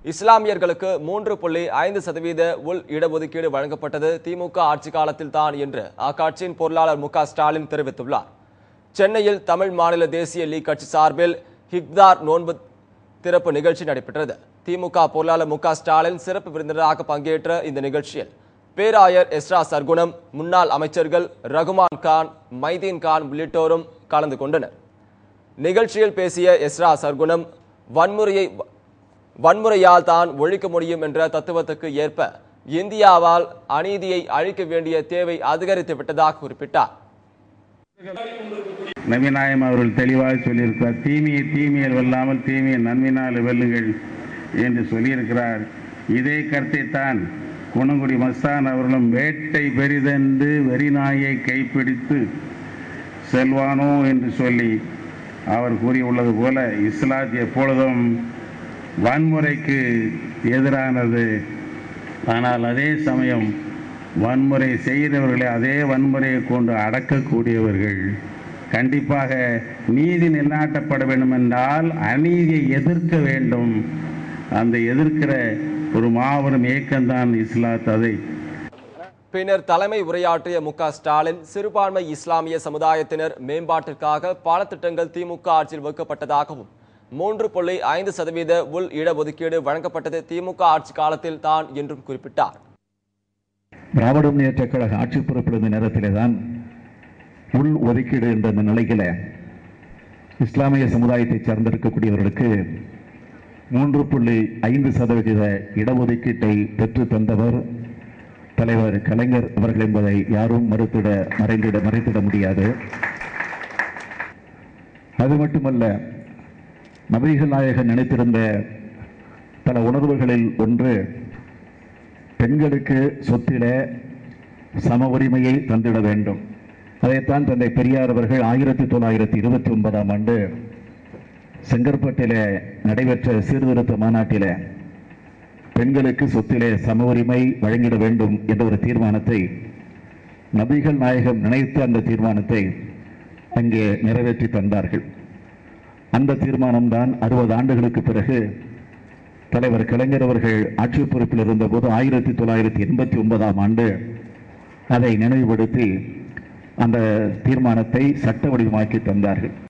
இஸ்லாமியர்களுக்கு மூன்று புள்ளி ஐந்து சதவீத உள் இடஒதுக்கீடு வழங்கப்பட்டது திமுக ஆட்சி காலத்தில் தான் என்று அக்கட்சியின் பொருளாளர் மு க ஸ்டாலின் தெரிவித்துள்ளார் சென்னையில் தமிழ் மாநில தேசிய லீக் கட்சி சார்பில் ஹிக்தார் நோன்பு திறப்பு நிகழ்ச்சி நடைபெற்றது திமுக பொருளாளர் மு க ஸ்டாலின் சிறப்பு விருந்தினராக பங்கேற்ற இந்த நிகழ்ச்சியில் பேராயர் எஸ்ரா சர்க்குணம் முன்னாள் அமைச்சர்கள் ரகுமான் கான் மைதீன் கான் உள்ளிட்டோரும் கலந்து கொண்டனர் நிகழ்ச்சியில் பேசிய எஸ்ரா சர்க்குணம் வன்முறையை வன்முறையால் தான் ஒழிக்க முடியும் என்ற தத்துவத்துக்கு ஏற்ப இந்தியாவால் அநீதியை அழிக்க வேண்டிய தேவை அதிகரித்து விட்டதாக குறிப்பிட்டார் நபிநாயம் அவர்கள் தெளிவாக சொல்லியிருக்கிறார் தீமையை தீமையில் வெல்லாமல் தீமையை நன்மையினால் வெல்லுங்கள் என்று சொல்லியிருக்கிறார் இதே கருத்தைத்தான் குணங்குடி மஸ்தான் அவர்களும் வேட்டை பெரிதென்று வெறிநாயை கைப்பிடித்து செல்வானோ என்று சொல்லி அவர் கூறியுள்ளது போல இஸ்லாத் எப்பொழுதும் வன்முறைக்கு எதிரானது ஆனால் அதே சமயம் வன்முறை செய்கிறவர்களை அதே வன்முறையை கொண்டு அடக்கக்கூடியவர்கள் கண்டிப்பாக நீதி நிலைநாட்டப்பட வேண்டும் என்றால் அநீதியை எதிர்க்க வேண்டும் அந்த எதிர்க்கிற ஒரு மாபெரும் இயக்கம்தான் இஸ்லாத் அதை பின்னர் தலைமை உரையாற்றிய மு க ஸ்டாலின் சிறுபான்மை இஸ்லாமிய சமுதாயத்தினர் மேம்பாட்டிற்காக பல திட்டங்கள் திமுக ஆட்சியில் வகுக்கப்பட்டதாகவும் மூன்று புள்ளி ஐந்து சதவீத உள் இடஒதுக்கீடு வழங்கப்பட்டது திமுக ஆட்சி காலத்தில் தான் என்றும் குறிப்பிட்டார் திராவிட முன்னேற்ற கழக ஆட்சி பொறுப்பிருந்த நேரத்திலே தான் உள் ஒதுக்கீடு என்ற இந்த நிலையில இஸ்லாமிய சமுதாயத்தைச் சார்ந்திருக்கக்கூடியவர்களுக்கு மூன்று புள்ளி ஐந்து சதவிகித இடஒதுக்கீட்டை பெற்று தந்தவர் தலைவர் கலைஞர் அவர்கள் என்பதை யாரும் மறுத்திட மறைந்திட மறைத்திட முடியாது அது மட்டுமல்ல நபிகள் நாயகன் நினைத்திருந்த பல உணர்வுகளில் ஒன்று பெண்களுக்கு சொத்தில சம உரிமையை தந்திட வேண்டும் அதைத்தான் தந்தை பெரியார் அவர்கள் ஆயிரத்தி தொள்ளாயிரத்தி இருபத்தி ஒன்பதாம் ஆண்டு செங்கற்பட்டிலே நடைபெற்ற சீர்திருத்த மாநாட்டிலே பெண்களுக்கு சொத்திலே சம உரிமை வழங்கிட வேண்டும் என்ற ஒரு தீர்மானத்தை நபிகள் நாயகம் நினைத்த அந்த தீர்மானத்தை அங்கே நிறைவேற்றி தந்தார்கள் அந்த தீர்மானம்தான் அறுபது ஆண்டுகளுக்கு பிறகு தலைவர் கலைஞர் அவர்கள் ஆட்சி பொறுப்பில் இருந்தபோது ஆயிரத்தி தொள்ளாயிரத்தி எண்பத்தி ஒன்பதாம் ஆண்டு அதை நினைவுபடுத்தி அந்த தீர்மானத்தை சட்ட வடிவமாக்கி தந்தார்கள்